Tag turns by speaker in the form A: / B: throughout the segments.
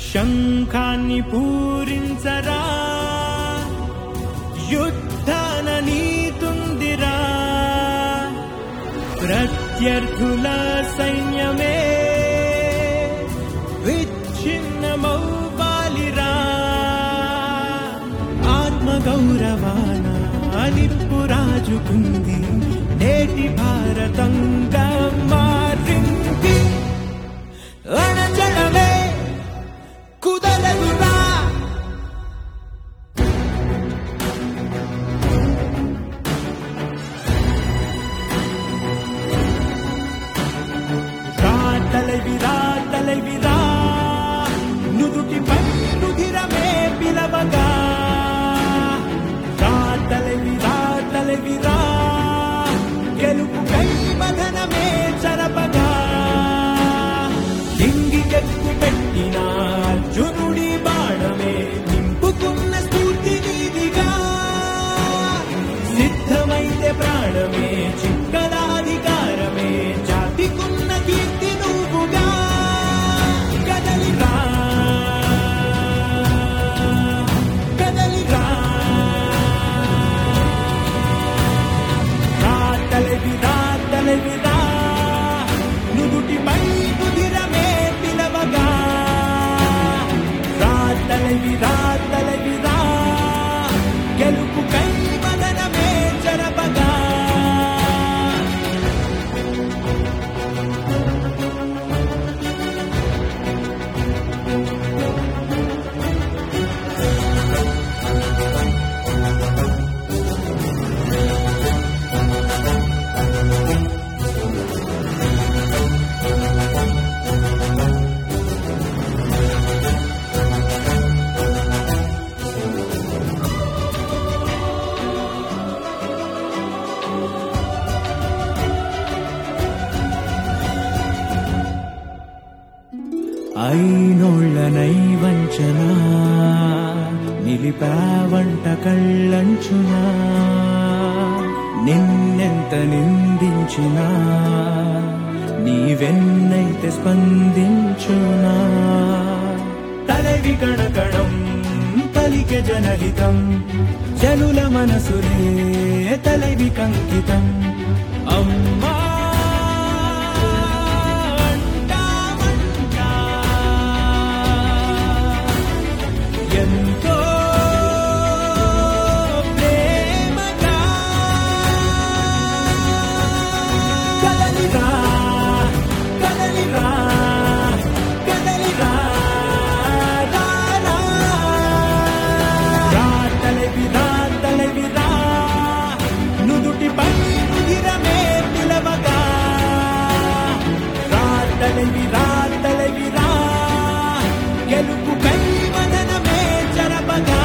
A: శంఖాన్ని పూరించరా యుద్ధాన నీతుందిరా ప్రత్యర్థుల సైన్యమే విచ్ఛిన్నమౌపాలిరా ఆత్మగౌరవాన నిప్పు రాజుకుంది నేటి భారతంగా మారింది అణచడమే కుదరదురా రా తలవిరా తలవిరా నుదుటిపై రుధిరమే పిలవగా రా తలవిరా తలవిరా గెలుపు కై మదనమే చరపగా లింగికెక్కు పెట్టిన అర్జునుడి బాణమే నింపుకున్న స్ఫూర్తి నీదిగా సిద్ధమైతే ప్రాణమే చిక్కల అధికారమే జాతికున్న కీర్తి నువ్వుగా కదలిరా కదలిరా రా తలవిరా తలవిరా నుదుటిపై కుదిరమే పిలవగా రా తలవిరా తలవిరా గెలుపు కై మదనమే జరపగా అయినోళ్ళనై వంచన నిలిపావంట కళ్ళంచునా నిన్నెంత నిందించినా నీవెన్నైతే స్పందించునా తలవి కణకణం పలికె జనహితం జనుల మనసులే తలవి కంకితం అమ్మా అంటామంటా. ఎంతో ప్రేమగా కదలిరా కదలిరా కదలిరా రా, రా. రా తలవిరా తలవిరా నుదుటిపై రుధిరమే పిలవగా రా తలవిరా తలవిరా గెలుపు కై మదనమే జరపగా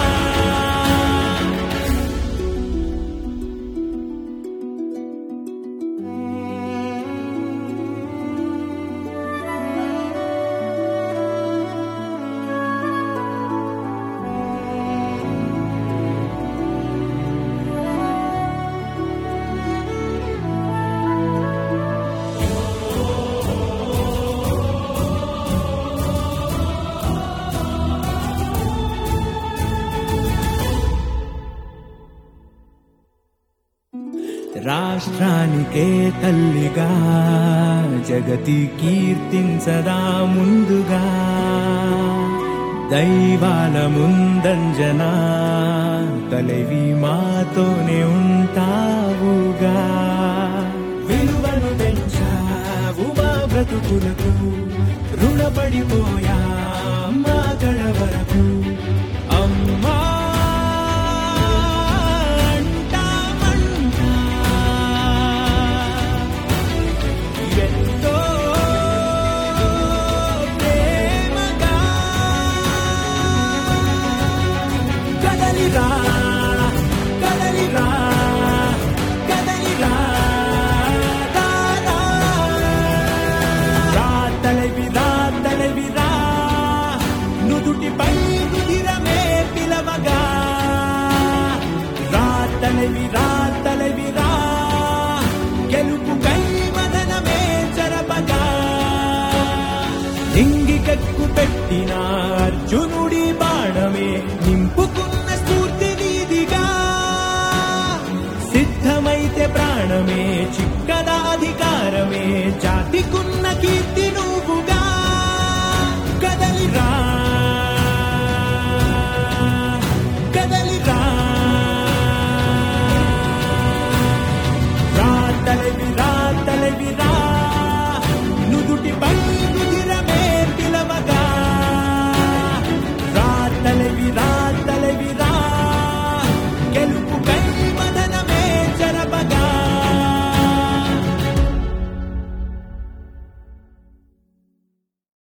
A: రాష్ట్రానికే తల్లిగా జగతి కీర్తించదా ముందుగా దైవాల ముందంజనా తలవి మాతోనే ఉంటావుగా విలువను పెంచావు మా బ్రతుకులకు రుణపడిపోయా మా గడ వరకు అమ్మా అంటామంటా. ఎంతో ప్రేమగా కదలిరా కదలిరా కదలిరా రా, రా. రా తలవిరా తలవిరా నుదుటిపై సిద్ధమైతే ప్రాణమే చిక్కదాధికారమే జాతికున్న కీర్తి నువ్వు